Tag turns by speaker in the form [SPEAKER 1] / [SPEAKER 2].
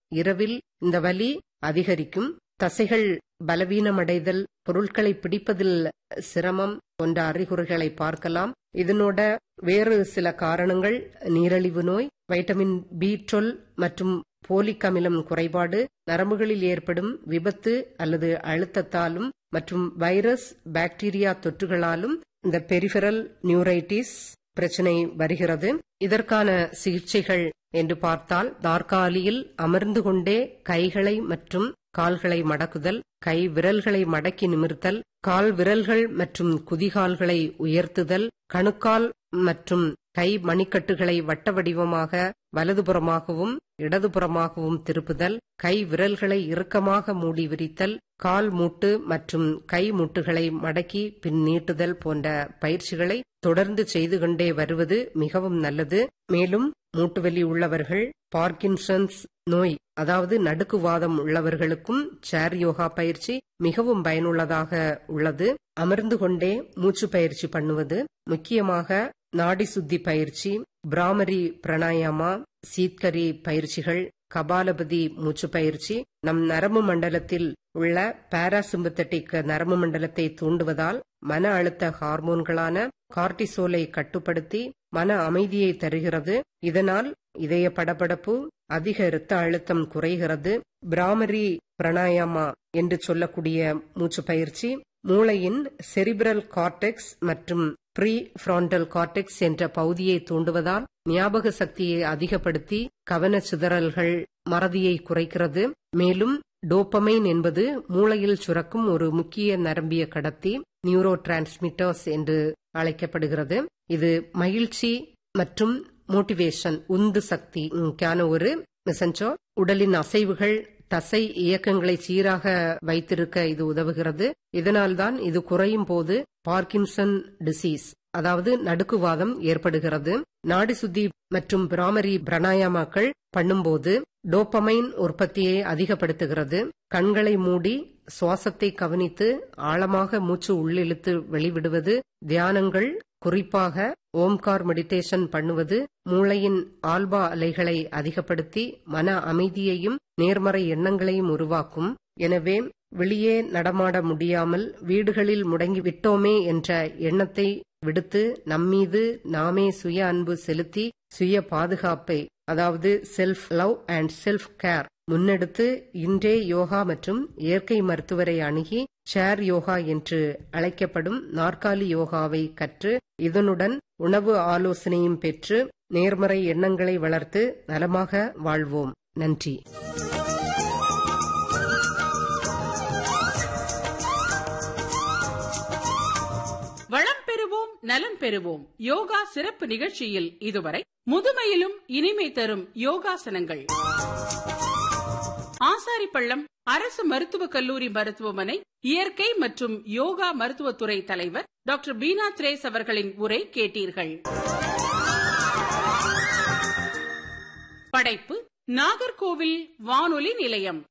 [SPEAKER 1] இரவில் இந்த வலி அதிகரிக்கும் தசைகள் பலவீனமடைதல் பொருட்களை பிடிப்பதில் சிரமம் போன்ற அறிகுறிகளை பார்க்கலாம் இதனோட வேறு சில காரணங்கள் நீரிழிவு நோய் வைட்டமின் பி டுவெல் மற்றும் போலிக் அமிலம் குறைபாடு நரம்புகளில் ஏற்படும் விபத்து அல்லது அழுத்தத்தாலும் மற்றும் வைரஸ் பாக்டீரியா தொற்றுகளாலும் இந்த பெரிஃபெரல் நியூரைட்டிஸ் பிரச்சனை வருகிறது இதற்கான சிகிச்சைகள் என்று பார்த்தால் நாற்காலியில் அமர்ந்து கொண்டே கைகளை மற்றும் கால்களை மடக்குதல் கை விரல்களை மடக்கி நிமிர்த்தல் கால் விரல்கள் மற்றும் குதிகால்களை உயர்த்துதல் கணுக்கால் மற்றும் கை மணிக்கட்டுகளை வட்ட வடிவமாக வலதுபுறமாகவும் இடதுபுறமாகவும் திருப்புதல் கை விரல்களை இறுக்கமாக மூடி விரித்தல் கால் மூட்டு மற்றும் கை மூட்டுகளை மடக்கி பின் நீட்டுதல் போன்ற பயிற்சிகளை தொடர்ந்து செய்து கொண்டே வருவது மிகவும் நல்லது மேலும் மூட்டுவலி உள்ளவர்கள் பார்க்கின்சன்ஸ் நோய் அதாவது நடுக்குவாதம் உள்ளவர்களுக்கும் சேர் யோகா பயிற்சி மிகவும் பயனுள்ளதாக உள்ளது அமர்ந்து கொண்டே மூச்சு பயிற்சி பண்ணுவது முக்கியமாக நாடி சுத்தி பயிற்சி பிராமரி பிராணாயாமா சீத்கரி பயிற்சிகள் கபாலபதி மூச்சு பயிற்சி நம் நரம்பு மண்டலத்தில் உள்ள பாராசிம்பத்தட்டிக் நரம்பு மண்டலத்தை தூண்டுவதால் மன அழுத்த ஹார்மோன்களான கார்டிசோலை கட்டுப்படுத்தி மன அமைதியை தருகிறது இதனால் இதய படபடப்பு அதிக இரத்த அழுத்தம் குறைகிறது பிராமரி பிராணாயாமா என்று சொல்லக்கூடிய மூச்சு பயிற்சி மூளையின் செரிபிரல் கார்டெக்ஸ் மற்றும் ப்ரீ ஃப்ராண்டல் கார்டெக்ஸ் என்ற பகுதியை தூண்டுவதால் ஞாபக சக்தியை அதிகப்படுத்தி கவன சிதறல்கள் மறதியை குறைக்கிறது மேலும் டோப்பமைன் என்பது மூளையில் சுரக்கும் ஒரு முக்கிய நரம்பிய கடத்தி நியூரோ டிரான்ஸ்மிட்டர்ஸ் என்று அழைக்கப்படுகிறது இது மகிழ்ச்சி மற்றும் மோட்டிவேஷன் உந்து சக்திக்கான ஒரு மெசஞ்சோ உடலின் அசைவுகள் தசை இயக்கங்களை சீராக வைத்திருக்க இது உதவுகிறது இதனால்தான் இது குறையும் போது பார்க்கின்சன் டிசீஸ் அதாவது நடுக்குவாதம் ஏற்படுகிறது நாடி சுத்தி மற்றும் பிராமரி பிராணாயாமாக்கள் பண்ணும்போது டோப்பமைன் உற்பத்தியை அதிகப்படுத்துகிறது கண்களை மூடி சுவாசத்தை கவனித்து ஆழமாக மூச்சு உள்ளிழுத்து வெளிவிடுவது தியானங்கள் குறிப்பாக ஓம்கார் மெடிடேஷன் பண்ணுவது மூளையின் ஆல்பா அலைகளை அதிகப்படுத்தி மன அமைதியையும் நேர்மறை எண்ணங்களையும் உருவாக்கும் எனவே வெளியே நடமாட முடியாமல் வீடுகளில் முடங்கி விட்டோமே என்ற எண்ணத்தை விடுத்து நம்மீது நாமே சுய அன்பு செலுத்தி சுய பாதுகாப்பை அதாவது self love and self care முன்னெடுத்து இன்றே யோகா மற்றும் இயற்கை மருத்துவரை அணுகி சேர் யோகா என்று அழைக்கப்படும் நாற்காலி யோகாவை கற்று இதனுடன் உணவு ஆலோசனையும் பெற்று நேர்மறை எண்ணங்களை வளர்த்து நலமாக வாழ்வோம் நன்றி
[SPEAKER 2] வளம் பெறுவோம் நலம் பெறுவோம் யோகா சிறப்பு நிகழ்ச்சியில் இதுவரை முதுமையிலும் இனிமை தரும் யோகாசனங்கள் ஆசாரிப்பள்ளம் அரசு மருத்துவக் கல்லூரி மருத்துவமனை இயற்கை மற்றும் யோகா மருத்துவத்துறை தலைவர் டாக்டர் பீனா திரேஸ் அவர்களின் உரை கேட்டீர்கள் படைப்பு நாகர்கோவில் வானொலி நிலையம்